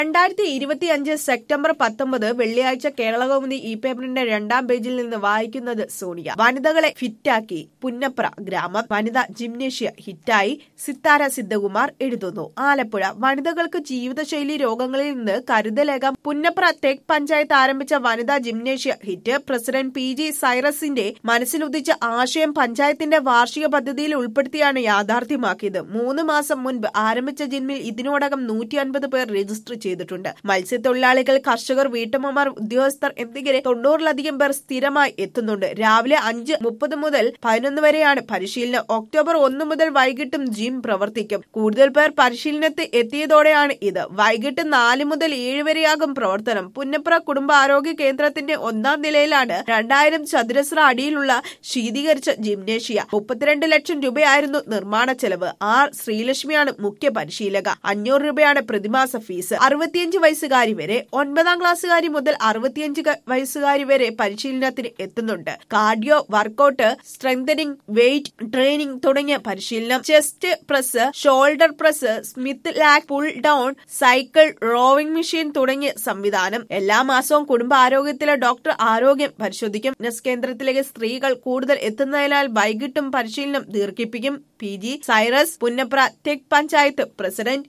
രണ്ടായിരത്തി ഇരുപത്തി അഞ്ച് സെപ്റ്റംബർ പത്തൊമ്പത് വെള്ളിയാഴ്ച കേരളകൗമുദി ഇ പേപ്പറിന്റെ രണ്ടാം പേജിൽ നിന്ന് വായിക്കുന്നത് സോണിയ വനിതകളെ ഫിറ്റാക്കി പുന്നപ്ര ഗ്രാമം വനിത ജിംനേഷ്യ ഹിറ്റായി സിത്താര സിദ്ധകുമാർ എഴുതുന്നു ആലപ്പുഴ വനിതകൾക്ക് ജീവിതശൈലി രോഗങ്ങളിൽ നിന്ന് കരുതലേകാം പുന്നപ്ര തെക് പഞ്ചായത്ത് ആരംഭിച്ച വനിതാ ജിംനേഷ്യ ഹിറ്റ് പ്രസിഡന്റ് പി ജി സൈറസിന്റെ മനസ്സിലുദിച്ച ആശയം പഞ്ചായത്തിന്റെ വാർഷിക പദ്ധതിയിൽ ഉൾപ്പെടുത്തിയാണ് യാഥാർത്ഥ്യമാക്കിയത് മൂന്ന് മാസം മുൻപ് ആരംഭിച്ച ജിമ്മിൽ ഇതിനോടകം നൂറ്റി അൻപത് പേർ രജിസ്റ്റർ ചെയ്തിട്ടുണ്ട് മത്സ്യത്തൊഴിലാളികൾ കർഷകർ വീട്ടമ്മമാർ ഉദ്യോഗസ്ഥർ എന്നിങ്ങനെ തൊണ്ണൂറിലധികം പേർ സ്ഥിരമായി എത്തുന്നുണ്ട് രാവിലെ അഞ്ച് മുപ്പത് മുതൽ പതിനൊന്ന് വരെയാണ് പരിശീലനം ഒക്ടോബർ ഒന്ന് മുതൽ വൈകിട്ടും ജിം പ്രവർത്തിക്കും കൂടുതൽ പേർ പരിശീലനത്തിൽ എത്തിയതോടെയാണ് ഇത് വൈകിട്ട് നാല് മുതൽ ഏഴ് വരെയാകും പ്രവർത്തനം പുന്നപ്ര കുടുംബാരോഗ്യ കേന്ദ്രത്തിന്റെ ഒന്നാം നിലയിലാണ് രണ്ടായിരം ചതുരശ്ര അടിയിലുള്ള ശീതീകരിച്ച ജിംനേഷ്യ മുപ്പത്തിരണ്ട് ലക്ഷം രൂപയായിരുന്നു നിർമ്മാണ ചെലവ് ആർ ശ്രീലക്ഷ്മിയാണ് മുഖ്യ പരിശീലക അഞ്ഞൂറ് രൂപയാണ് പ്രതിമാസ ഫീസ് അറുപത്തിയഞ്ച് വയസ്സുകാരി വരെ ഒൻപതാം ക്ലാസ്സുകാരി മുതൽ അറുപത്തിയഞ്ച് ക- വയസ്സുകാരി വരെ പരിശീലനത്തിന് എത്തുന്നുണ്ട് cardio workout strengthening weight training തുടങ്ങിയ പരിശീലനം chest press shoulder press smith lat pull down cycle rowing machine തുടങ്ങിയ സംവിധാനം എല്ലാ മാസവും കുടുംബാരോഗ്യത്തിലെ ഡോക്ടർ ആരോഗ്യം പരിശോധിക്കും ഫിറ്റ്നസ് കേന്ദ്രത്തിലേക്ക് സ്ത്രീകൾ കൂടുതൽ എത്തുന്നതിനാൽ വൈകിട്ടും പരിശീലനം ദീർഘിപ്പിക്കും പി ജി സൈറസ് പുന്നപ്ര ടെക് പഞ്ചായത്ത് പ്രസിഡന്റ്